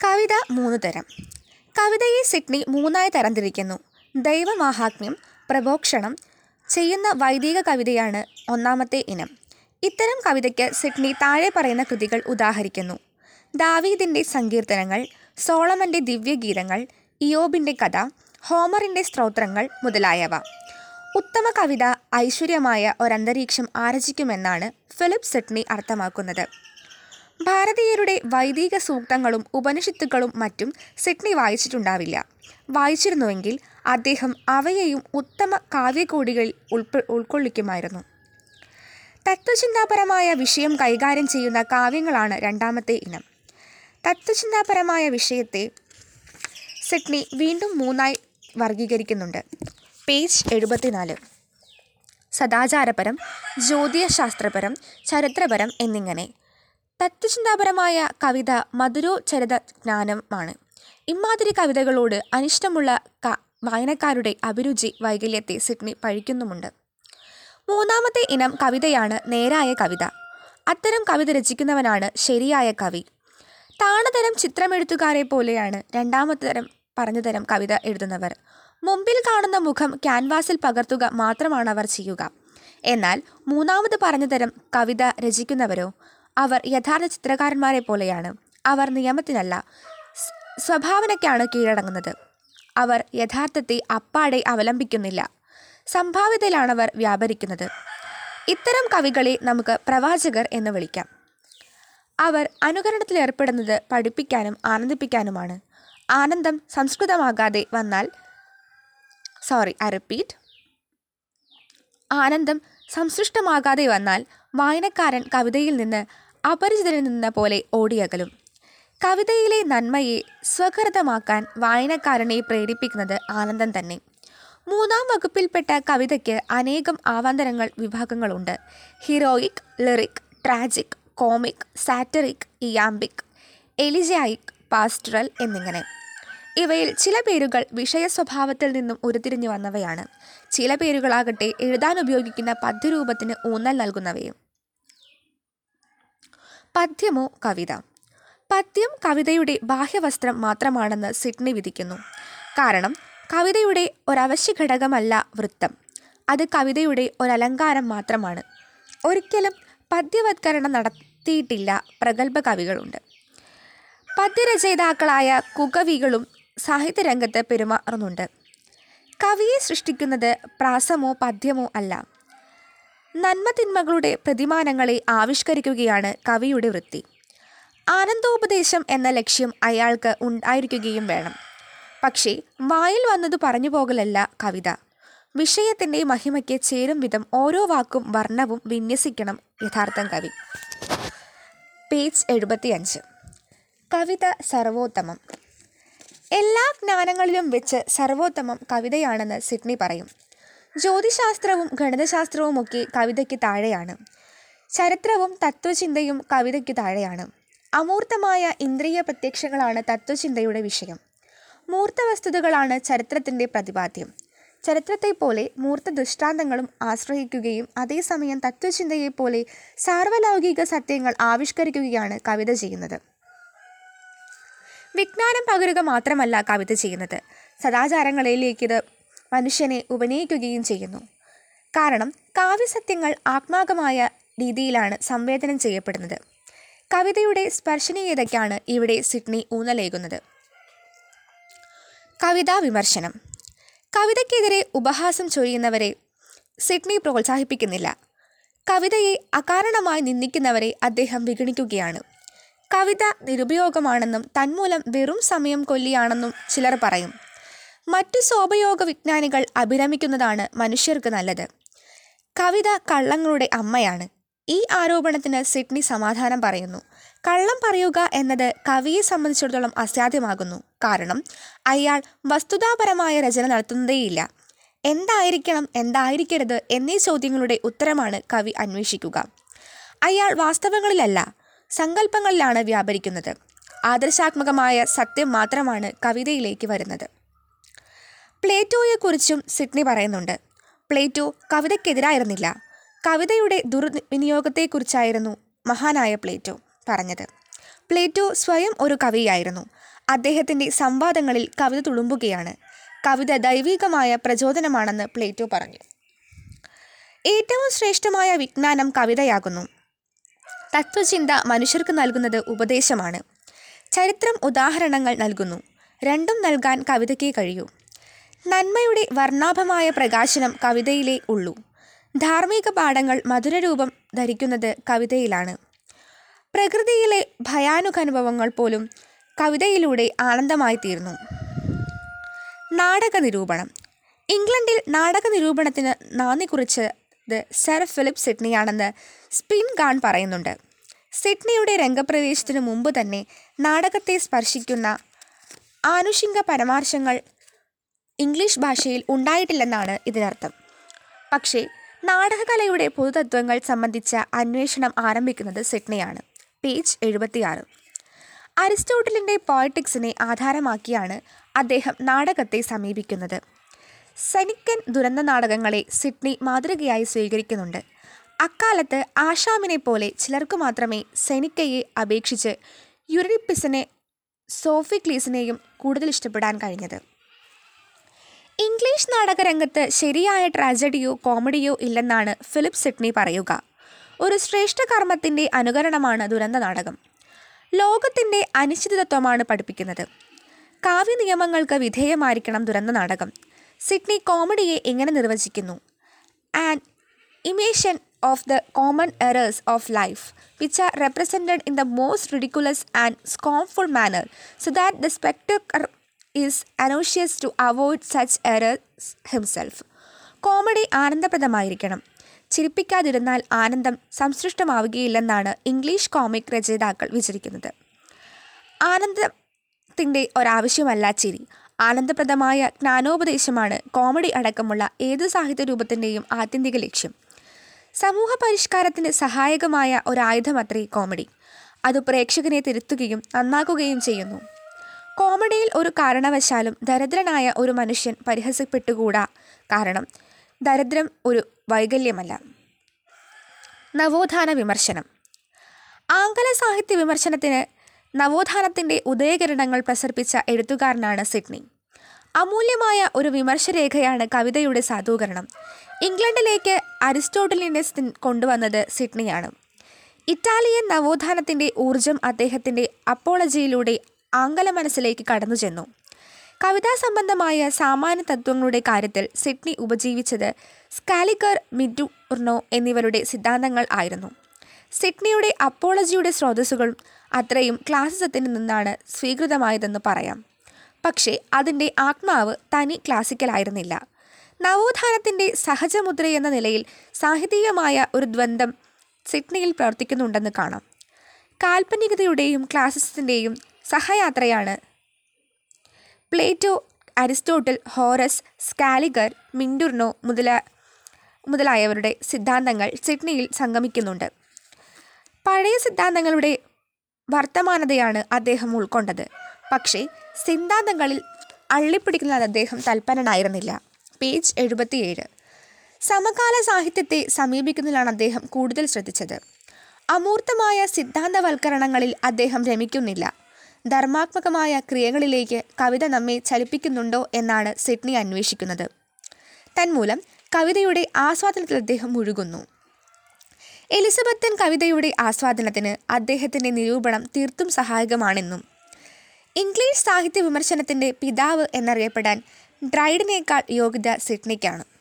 കവിത മൂന്ന് തരം കവിതയെ സിഡ്നി മൂന്നായി തരംതിരിക്കുന്നു ദൈവമാഹാത്മ്യം പ്രബോക്ഷണം ചെയ്യുന്ന വൈദിക കവിതയാണ് ഒന്നാമത്തെ ഇനം ഇത്തരം കവിതയ്ക്ക് സിഡ്നി താഴെ പറയുന്ന കൃതികൾ ഉദാഹരിക്കുന്നു ദാവീദിൻ്റെ സങ്കീർത്തനങ്ങൾ സോളമൻ്റെ ദിവ്യഗീതങ്ങൾ ഇയോബിൻ്റെ കഥ ഹോമറിൻ്റെ സ്തോത്രങ്ങൾ മുതലായവ ഉത്തമ കവിത ഐശ്വര്യമായ ഒരന്തരീക്ഷം ആരചിക്കുമെന്നാണ് ഫിലിപ്പ് സിഡ്നി അർത്ഥമാക്കുന്നത് ഭാരതീയരുടെ വൈദിക സൂക്തങ്ങളും ഉപനിഷത്തുക്കളും മറ്റും സിഡ്നി വായിച്ചിട്ടുണ്ടാവില്ല വായിച്ചിരുന്നുവെങ്കിൽ അദ്ദേഹം അവയെയും ഉത്തമ കാവ്യകോടികളിൽ ഉൾപ്പെ ഉൾക്കൊള്ളിക്കുമായിരുന്നു തത്വചിന്താപരമായ വിഷയം കൈകാര്യം ചെയ്യുന്ന കാവ്യങ്ങളാണ് രണ്ടാമത്തെ ഇനം തത്വചിന്താപരമായ വിഷയത്തെ സിഡ്നി വീണ്ടും മൂന്നായി വർഗീകരിക്കുന്നുണ്ട് പേജ് എഴുപത്തിനാല് സദാചാരപരം ജ്യോതിഷശാസ്ത്രപരം ചരിത്രപരം എന്നിങ്ങനെ തത്വചിന്താപരമായ കവിത മധുരോച്ചരിത ജ്ഞാനമാണ് ഇമാതിരി കവിതകളോട് അനിഷ്ടമുള്ള ക വായനക്കാരുടെ അഭിരുചി വൈകല്യത്തെ സിഡ്നി പഴിക്കുന്നുമുണ്ട് മൂന്നാമത്തെ ഇനം കവിതയാണ് നേരായ കവിത അത്തരം കവിത രചിക്കുന്നവനാണ് ശരിയായ കവി താണതരം ചിത്രമെഴുത്തുകാരെ പോലെയാണ് രണ്ടാമത്തെ തരം പറഞ്ഞതരം കവിത എഴുതുന്നവർ മുമ്പിൽ കാണുന്ന മുഖം ക്യാൻവാസിൽ പകർത്തുക മാത്രമാണ് അവർ ചെയ്യുക എന്നാൽ മൂന്നാമത് പറഞ്ഞതരം കവിത രചിക്കുന്നവരോ അവർ യഥാർത്ഥ ചിത്രകാരന്മാരെ പോലെയാണ് അവർ നിയമത്തിനല്ല സ്- സ്വഭാവനയ്ക്കാണ് കീഴടങ്ങുന്നത് അവർ യഥാർത്ഥത്തെ അപ്പാടെ അവലംബിക്കുന്നില്ല സംഭാവ്യതയിലാണവർ വ്യാപരിക്കുന്നത് ഇത്തരം കവികളെ നമുക്ക് പ്രവാചകർ എന്ന് വിളിക്കാം അവർ അനുകരണത്തിൽ ഏർപ്പെടുന്നത് പഠിപ്പിക്കാനും ആനന്ദിപ്പിക്കാനുമാണ് ആനന്ദം സംസ്കൃതമാകാതെ വന്നാൽ സോറി ഐ റിപ്പീറ്റ് ആനന്ദം സംസൃഷ്ടമാകാതെ വന്നാൽ വായനക്കാരൻ കവിതയിൽ നിന്ന് അപരിചിതനിൽ നിന്ന പോലെ ഓടിയകലും കവിതയിലെ നന്മയെ സ്വകൃതമാക്കാൻ വായനക്കാരനെ പ്രേരിപ്പിക്കുന്നത് ആനന്ദം തന്നെ മൂന്നാം വകുപ്പിൽപ്പെട്ട കവിതയ്ക്ക് അനേകം ആവാന്തരങ്ങൾ വിഭാഗങ്ങളുണ്ട് heroic lyric tragic comic satiric iambic elegiac pastoral എന്നിങ്ങനെ ഇവയിൽ ചില പേരുകൾ വിഷയ സ്വഭാവത്തിൽ നിന്നും ഉരുത്തിരിഞ്ഞു വന്നവയാണ് ചില പേരുകളാകട്ടെ എഴുതാൻ ഉപയോഗിക്കുന്ന പദ്യരൂപത്തിന് ഊന്നൽ നൽകുന്നവയും പദ്യമോ കവിത പദ്യം കവിതയുടെ ബാഹ്യവസ്ത്രം മാത്രമാണെന്ന് സിഡ്നി വിധിക്കുന്നു കാരണം കവിതയുടെ ഒരവശ്യ ഘടകമല്ല വൃത്തം അത് കവിതയുടെ ഒരലങ്കാരം മാത്രമാണ് ഒരിക്കലും പദ്യവത്കരണം നടത്തിയിട്ടില്ല പ്രഗത്ഭ കവികളുണ്ട് പദ്യരചയിതാക്കളായ കുകവികളും സാഹിത്യരംഗത്ത് പെരുമാറുന്നുണ്ട് കവിയെ സൃഷ്ടിക്കുന്നത് പ്രാസമോ പദ്യമോ അല്ല നന്മതിന്മകളുടെ പ്രതിമാനങ്ങളെ ആവിഷ്കരിക്കുകയാണ് കവിയുടെ വൃത്തി ആനന്ദോപദേശം എന്ന ലക്ഷ്യം അയാൾക്ക് ഉണ്ടായിരിക്കുകയും വേണം പക്ഷേ വായിൽ വന്നത് പറഞ്ഞു പോകലല്ല കവിത വിഷയത്തിൻ്റെ മഹിമയ്ക്ക് ചേരും വിധം ഓരോ വാക്കും വർണ്ണവും വിന്യസിക്കണം യഥാർത്ഥം കവി പേജ് എഴുപത്തിയഞ്ച് കവിത സർവോത്തമം എല്ലാ ജ്ഞാനങ്ങളിലും വെച്ച് സർവോത്തമം കവിതയാണെന്ന് സിഡ്നി പറയും ജ്യോതിശാസ്ത്രവും ഗണിതശാസ്ത്രവുമൊക്കെ കവിതയ്ക്ക് താഴെയാണ് ചരിത്രവും തത്വചിന്തയും കവിതയ്ക്ക് താഴെയാണ് അമൂർത്തമായ ഇന്ദ്രിയ പ്രത്യക്ഷങ്ങളാണ് തത്വചിന്തയുടെ വിഷയം മൂർത്ത വസ്തുതകളാണ് ചരിത്രത്തിൻ്റെ പ്രതിപാദ്യം ചരിത്രത്തെപ്പോലെ മൂർത്ത ദൃഷ്ടാന്തങ്ങളും ആശ്രയിക്കുകയും അതേസമയം തത്വചിന്തയെപ്പോലെ സാർവലൗകിക സത്യങ്ങൾ ആവിഷ്കരിക്കുകയാണ് കവിത ചെയ്യുന്നത് വിജ്ഞാനം പകരുക മാത്രമല്ല കവിത ചെയ്യുന്നത് സദാചാരങ്ങളിലേക്ക് ഇത് മനുഷ്യനെ ഉപനയിക്കുകയും ചെയ്യുന്നു കാരണം കാവ്യസത്യങ്ങൾ ആത്മാകമായ രീതിയിലാണ് സംവേദനം ചെയ്യപ്പെടുന്നത് കവിതയുടെ സ്പർശനീയതയ്ക്കാണ് ഇവിടെ സിഡ്നി ഊന്നലേകുന്നത് കവിതാ വിമർശനം കവിതയ്ക്കെതിരെ ഉപഹാസം ചൊരിയുന്നവരെ സിഡ്നി പ്രോത്സാഹിപ്പിക്കുന്നില്ല കവിതയെ അകാരണമായി നിന്ദിക്കുന്നവരെ അദ്ദേഹം വിഗണിക്കുകയാണ് കവിത നിരുപയോഗമാണെന്നും തന്മൂലം വെറും സമയം കൊല്ലിയാണെന്നും ചിലർ പറയും മറ്റു സ്വാപയോഗ വിജ്ഞാനികൾ അഭിരമിക്കുന്നതാണ് മനുഷ്യർക്ക് നല്ലത് കവിത കള്ളങ്ങളുടെ അമ്മയാണ് ഈ ആരോപണത്തിന് സിഡ്നി സമാധാനം പറയുന്നു കള്ളം പറയുക എന്നത് കവിയെ സംബന്ധിച്ചിടത്തോളം അസാധ്യമാകുന്നു കാരണം അയാൾ വസ്തുതാപരമായ രചന നടത്തുന്നതേയില്ല എന്തായിരിക്കണം എന്തായിരിക്കരുത് എന്നീ ചോദ്യങ്ങളുടെ ഉത്തരമാണ് കവി അന്വേഷിക്കുക അയാൾ വാസ്തവങ്ങളിലല്ല സങ്കല്പങ്ങളിലാണ് വ്യാപരിക്കുന്നത് ആദർശാത്മകമായ സത്യം മാത്രമാണ് കവിതയിലേക്ക് വരുന്നത് പ്ലേറ്റോയെക്കുറിച്ചും സിഡ്നി പറയുന്നുണ്ട് പ്ലേറ്റോ കവിതയ്ക്കെതിരായിരുന്നില്ല കവിതയുടെ ദുർവിനിയോഗത്തെക്കുറിച്ചായിരുന്നു മഹാനായ പ്ലേറ്റോ പറഞ്ഞത് പ്ലേറ്റോ സ്വയം ഒരു കവിയായിരുന്നു അദ്ദേഹത്തിൻ്റെ സംവാദങ്ങളിൽ കവിത തുളുമ്പുകയാണ് കവിത ദൈവികമായ പ്രചോദനമാണെന്ന് പ്ലേറ്റോ പറഞ്ഞു ഏറ്റവും ശ്രേഷ്ഠമായ വിജ്ഞാനം കവിതയാകുന്നു തത്വചിന്ത മനുഷ്യർക്ക് നൽകുന്നത് ഉപദേശമാണ് ചരിത്രം ഉദാഹരണങ്ങൾ നൽകുന്നു രണ്ടും നൽകാൻ കവിതയ്ക്കേ കഴിയൂ നന്മയുടെ വർണ്ണാഭമായ പ്രകാശനം കവിതയിലേ ഉള്ളൂ ധാർമ്മിക പാഠങ്ങൾ മധുരരൂപം ധരിക്കുന്നത് കവിതയിലാണ് പ്രകൃതിയിലെ ഭയാനുഖനുഭവങ്ങൾ പോലും കവിതയിലൂടെ ആനന്ദമായി തീർന്നു നാടക നിരൂപണം ഇംഗ്ലണ്ടിൽ നാടക നിരൂപണത്തിന് നാന്ദി കുറിച്ചത് സർ ഫിലിപ്പ് സിഡ്നിയാണെന്ന് സ്പിൻ ഗാൺ പറയുന്നുണ്ട് സിഡ്നിയുടെ രംഗപ്രവേശത്തിന് മുമ്പ് തന്നെ നാടകത്തെ സ്പർശിക്കുന്ന ആനുഷിംഗ പരാമർശങ്ങൾ ഇംഗ്ലീഷ് ഭാഷയിൽ ഉണ്ടായിട്ടില്ലെന്നാണ് ഇതിനർത്ഥം പക്ഷേ നാടകകലയുടെ പൊതുതത്വങ്ങൾ സംബന്ധിച്ച അന്വേഷണം ആരംഭിക്കുന്നത് സിഡ്നിയാണ് പേജ് എഴുപത്തിയാറ് അരിസ്റ്റോട്ടലിൻ്റെ പോയറ്റിക്സിനെ ആധാരമാക്കിയാണ് അദ്ദേഹം നാടകത്തെ സമീപിക്കുന്നത് സെനിക്കൻ ദുരന്ത നാടകങ്ങളെ സിഡ്നി മാതൃകയായി സ്വീകരിക്കുന്നുണ്ട് അക്കാലത്ത് ആഷാമിനെ പോലെ ചിലർക്കു മാത്രമേ സെനിക്കയെ അപേക്ഷിച്ച് യുറിപ്പിസിനെ സോഫിക്ലീസിനെയും കൂടുതൽ ഇഷ്ടപ്പെടാൻ കഴിഞ്ഞത് ഇംഗ്ലീഷ് നാടകരംഗത്ത് ശരിയായ ട്രാജഡിയോ കോമഡിയോ ഇല്ലെന്നാണ് ഫിലിപ്പ് സിഡ്നി പറയുക ഒരു ശ്രേഷ്ഠ കർമ്മത്തിൻ്റെ അനുകരണമാണ് ദുരന്ത നാടകം ലോകത്തിൻ്റെ അനിശ്ചിതത്വമാണ് പഠിപ്പിക്കുന്നത് കാവ്യ നിയമങ്ങൾക്ക് വിധേയമായിരിക്കണം ദുരന്ത നാടകം സിഡ്നി കോമഡിയെ എങ്ങനെ നിർവചിക്കുന്നു and imitation of the common errors of life which are represented in the most ridiculous and scornful manner so that the spectator is anxious to avoid such errors himself comedy ആനന്ദപ്രദമായിരിക്കണം ചിരിപ്പിക്കാതിരുന്നാൽ ആനന്ദം സംസൃഷ്ടമാവുകയില്ലെന്നാണ് English comic രചയിതാക്കൾ വിചരിക്കുന്നത് ആനന്ദത്തിൻ്റെ ഒരാവശ്യമല്ല ചിരി ആനന്ദപ്രദമായ ജ്ഞാനോപദേശമാണ് comedy അടക്കമുള്ള ഏത് സാഹിത്യ രൂപത്തിൻ്റെയും ആത്യന്തിക ലക്ഷ്യം സമൂഹ പരിഷ്കാരത്തിന് സഹായകമായ ഒരായുധമത്രേ കോമഡി അത് പ്രേക്ഷകനെ തിരുത്തുകയും നന്നാക്കുകയും ചെയ്യുന്നു കോമഡിയിൽ ഒരു കാരണവശാലും ദരിദ്രനായ ഒരു മനുഷ്യൻ പരിഹസിപ്പെട്ടുകൂടാ കാരണം ദരിദ്രം ഒരു വൈകല്യമല്ല നവോത്ഥാന വിമർശനം ആംഗല സാഹിത്യ വിമർശനത്തിന് നവോത്ഥാനത്തിൻ്റെ ഉദയകിരണങ്ങൾ പ്രസരിപ്പിച്ച എഴുത്തുകാരനാണ് സിഡ്നി അമൂല്യമായ ഒരു വിമർശരേഖയാണ് കവിതയുടെ സാധൂകരണം ഇംഗ്ലണ്ടിലേക്ക് അരിസ്റ്റോട്ടലിനസ് കൊണ്ടുവന്നത് സിഡ്നിയാണ് ഇറ്റാലിയൻ നവോത്ഥാനത്തിൻ്റെ ഊർജം അദ്ദേഹത്തിൻ്റെ അപ്പോളജിയിലൂടെ ആംഗല മനസ്സിലേക്ക് കടന്നു ചെന്നു കവിതാ സംബന്ധമായ സാമാന്യ തത്വങ്ങളുടെ കാര്യത്തിൽ സിഡ്നി ഉപജീവിച്ചത് സ്കാലിക്കർ മിഡുർണോ എന്നിവരുടെ സിദ്ധാന്തങ്ങൾ ആയിരുന്നു സിഡ്നിയുടെ അപ്പോളജിയുടെ സ്രോതസ്സുകൾ അത്രയും ക്ലാസിസത്തിൽ നിന്നാണ് സ്വീകൃതമായതെന്ന് പറയാം പക്ഷേ അതിൻ്റെ ആത്മാവ് തനി ക്ലാസിക്കലായിരുന്നില്ല നവോത്ഥാനത്തിൻ്റെ സഹജമുദ്രയെന്ന നിലയിൽ സാഹിത്യമായ ഒരു ദ്വന്ദ്ം സിഡ്നിയിൽ പ്രവർത്തിക്കുന്നുണ്ടെന്ന് കാണാം കാൽപ്പനികതയുടെയും ക്ലാസിസത്തിൻ്റെയും സഹയാത്രയാണ് Plato Aristotle Horace Scaliger Minturno മുതല മുതലായവരുടെ സിദ്ധാന്തങ്ങൾ സിഡ്നിയിൽ സംഗമിക്കുന്നുണ്ട് പഴയ സിദ്ധാന്തങ്ങളുടെ വർത്തമാനതയാണ് അദ്ദേഹം ഉൾക്കൊണ്ടത് പക്ഷേ സിദ്ധാന്തങ്ങളിൽ അള്ളിപ്പിടിക്കുന്ന അദ്ദേഹം തൽപരനായിരുന്നില്ല പേജ് എഴുപത്തിയേഴ് സമകാല സാഹിത്യത്തെ സമീപിക്കുന്നതിലാണ് അദ്ദേഹം കൂടുതൽ ശ്രദ്ധിച്ചത് അമൂർത്തമായ സിദ്ധാന്തവൽക്കരണങ്ങളിൽ അദ്ദേഹം രമിക്കുന്നില്ല ധർമാത്മകമായ ക്രിയകളിലേക്ക് കവിത നമ്മെ ചലിപ്പിക്കുന്നുണ്ടോ എന്നാണ് സിഡ്നി അന്വേഷിക്കുന്നത് തന്മൂലം കവിതയുടെ ആസ്വാദനത്തിൽ അദ്ദേഹം മുഴുകുന്നു എലിസബത്തൻ കവിതയുടെ ആസ്വാദനത്തിന് അദ്ദേഹത്തിൻ്റെ നിരൂപണം തീർത്തും സഹായകമാണെന്നും ഇംഗ്ലീഷ് സാഹിത്യ വിമർശനത്തിൻ്റെ പിതാവ് എന്നറിയപ്പെടാൻ ഡ്രൈഡിനേക്കാൾ യോഗ്യത സിഡ്നിക്കാണ്